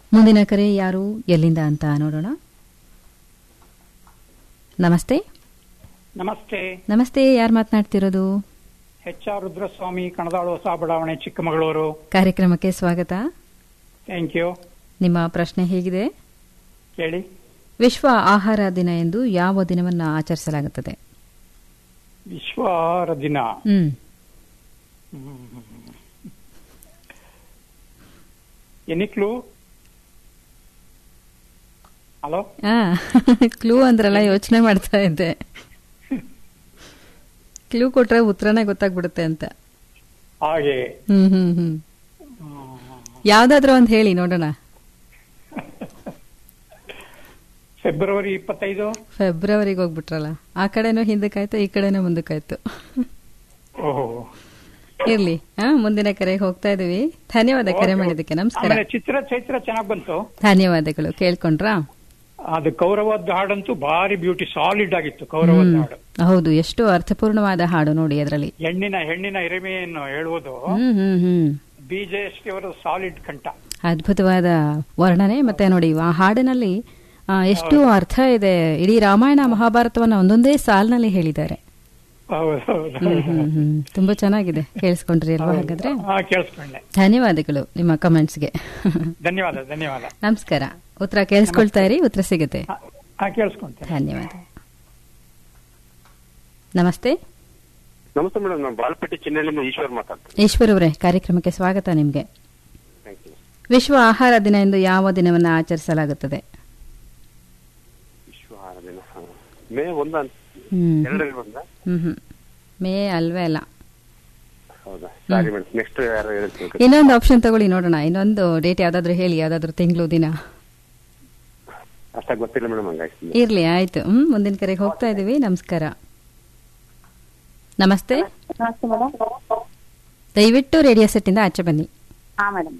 ಮುಂದಿನ ಕರೆ ಯಾರು ಎಲ್ಲಿಂದ ಅಂತ ನೋಡೋಣ ನಮಸ್ತೆ ನಮಸ್ತೆ ನಮಸ್ತೆ ಯಾರು ಮಾತನಾಡ್ತಿರೋದು ಎಚ್ ಆರ್ ರುದ್ರಸ್ವಾಮಿ ಕಣದಾಳು ಹೊಸ ಬಡಾವಣೆ ಚಿಕ್ಕಮಗಳೂರು ಕಾರ್ಯಕ್ರಮಕ್ಕೆ ಸ್ವಾಗತ ಥ್ಯಾಂಕ್ ಯು ನಿಮ್ಮ ಪ್ರಶ್ನೆ ಹೇಗಿದೆ ಕೇಳಿ ವಿಶ್ವ ಆಹಾರ ದಿನ ಎಂದು ಯಾವ ದಿನವನ್ನ ಆಚರಿಸಲಾಗುತ್ತದೆ ವಿಶ್ವ ಆಹಾರ ದಿನ ಹ್ಮ್ ಎನಿಕ್ಲು ಹಲೋ ಆ ಕ್ಲೂ ಅಂದ್ರಲ್ಲ ಯೋಚನೆ ಮಾಡ್ತಾ ಇದ್ದೆ ಕ್ಲೂ ಕೊಟ್ರೆ ಉತ್ತರನೇ ಗೊತ್ತಾಗ್ಬಿಡುತ್ತೆ ಅಂತ ಹಾಗೆ ಹ್ಮ್ ಹ್ಮ್ ಹ್ಮ್ ಯಾವ್ದಾದ್ರು ಒಂದ್ ಹೇಳಿ ನೋಡೋಣ ಫೆಬ್ರವರಿ ಇಪ್ಪತ್ತೈದು ಫೆಬ್ರವರಿಗೆ ಹೋಗ್ಬಿಟ್ರಲ್ಲ ಆ ಕಡೆನೂ ಹಿಂದಕ್ಕಾಯ್ತು ಈ ಕಡೆನೂ ಮುಂದಕ್ಕಾಯ್ತು ಓಹೋ ಇರ್ಲಿ ಹಾ ಮುಂದಿನ ಕರೆಗೆ ಹೋಗ್ತಾ ಇದೀವಿ ಧನ್ಯವಾದ ಕರೆ ಮಾಡಿದ್ದಕ್ಕೆ ನಮಸ್ಕಾರ ಆಮೇಲೆ ಚಿತ್ರ ಚೈತ್ರ ಚೆನ್ನಾಗ್ ಬಂತು ಧನ್ಯವಾದಗಳು ಕೇಳ್ಕೊಂಡ್ರಾ ಅದು ಕೌರವದ ಹಾಡಂತೂ ಭಾರಿ ಬ್ಯೂಟಿ ಸಾಲಿಡ್ ಆಗಿತ್ತು ಕೌರವದ ಹ್ಮ್. ಹಾಡು ಹೌದು ಎಷ್ಟು ಅರ್ಥಪೂರ್ಣವಾದ ಹಾಡು ನೋಡಿ ಅದರಲ್ಲಿ ಹೆಣ್ಣಿನ ಹೆಣ್ಣಿನ ಹಿರಿಮೆಯನ್ನು ಹೇಳುವುದು ಹ್ಮ್ ಹ್ಮ್ ಹ್ಮ್ ಬಿ ಜೆ ಎಸ್ ಟಿ ಅವರ ಸಾಲಿಡ್ ಕಂಠ ಅದ್ಭುತವಾದ ವರ್ಣನೆ ಮತ್ತೆ ನೋಡಿ ಆ ಹಾಡಿನಲ್ಲಿ ಆ, ಎಷ್ಟು ಅರ್ಥ ಇದೆ ಇಡೀ ರಾಮಾಯಣ ಮಹಾಭಾರತವನ್ನ ಒಂದೊಂದೇ ಸಾಲಿನಲ್ಲಿ ಹೇಳಿದ್ದಾರೆ ಹೌದು ಹೌದು ಹ್ಮ್ ಹ್ಮ್ ಹ್ಮ್ ತುಂಬಾ ಚೆನ್ನಾಗಿದೆ ಕೇಳಿಸ್ಕೊಂಡ್ರಿ ಅಲ್ವಾ ಹಾಗಾದ್ರೆ ಹಾ ಕೇಳಿಸ್ಕೊಂಡೆ ಧನ್ಯವಾದಗಳು ನಿಮ್ಮ ಕಮೆಂಟ್ಸ್ಗೆ ಧನ್ಯವಾದ ಧನ್ಯವಾದ ನಮಸ್ಕಾರ ಉತ್ತರ ಕೇಳಿಸ್ಕೊಳ್ತಾ ಇರಿ ಉತ್ತರ ಸಿಗುತ್ತೆ ಹಾ, ಹಾ ಕೇಳಿಸ್ಕೊಂತೇನೆ ಧನ್ಯವಾದ ನಮಸ್ತೆ ನಮಸ್ತೆ ಮೇಡಮ್ ನಾನು ಬಾಲ್ಪಟ್ಟಿ ಚಿನ್ನಲ್ಲಿಂದ ಈಶ್ವರ್ ಮಾತಾಡ್ತೀನಿ ಈಶ್ವರ್ ಅವರೇ ಕಾರ್ಯಕ್ರಮಕ್ಕೆ ಸ್ವಾಗತ ನಿಮ್ಗೆ ಥ್ಯಾಂಕ್ ಯು ವಿಶ್ವ ಆಹಾರ ದಿನ ಎಂದು ಯಾವ ದಿನವನ್ನ ಆಚರಿಸಲಾಗುತ್ತದೆ ವಿಶ್ವ ಆಹಾರ ದಿನ ಹಾ. ಮೇ ಒಂದ ಹ್ಮ್ ಎರಡರಲ್ಲಿ ಒಂದ ಹ್ಮ್ ಹ್ಮ್ ಮೇ ಅಲ್ವೇ ಅಲ್ಲ ಹೌದಾ ಸಾರಿ ಮೇಡಮ್ ನೆಕ್ಸ್ಟ್ ಯಾರು ಹೇಳ್ತೀನಿ ಇನ್ನೊಂದು ಆಪ್ಷನ್ ತಗೊಳ್ಳಿ ನೋಡೋಣ ಇನ್ನೊಂದು ಡೇಟ್ ಯಾವ್ದಾದ್ರು ಹೇಳಿ ಯಾವ್ದಾದ್ರು ತಿಂಗಳು ದಿನ ಅಷ್ಟಾಗಿ ಗೊತ್ತಿಲ್ಲ ಮೇಡಮ್ ಹಂಗಾಗಿ ಇರ್ಲಿ ಆಯ್ತು ಹ್ಮ್ ಮುಂದಿನ ಕರೆಗೆ ಹೋಗ್ತಾ ಇದೀವಿ ನಮಸ್ಕಾರ ನಮಸ್ತೆ ನಮಸ್ತೆ ಮೇಡಮ್ ದಯವಿಟ್ಟು ರೇಡಿಯೋ ಸೆಟ್ ಇಂದ ಆಚೆ ಬನ್ನಿ ಹಾ ಮೇಡಮ್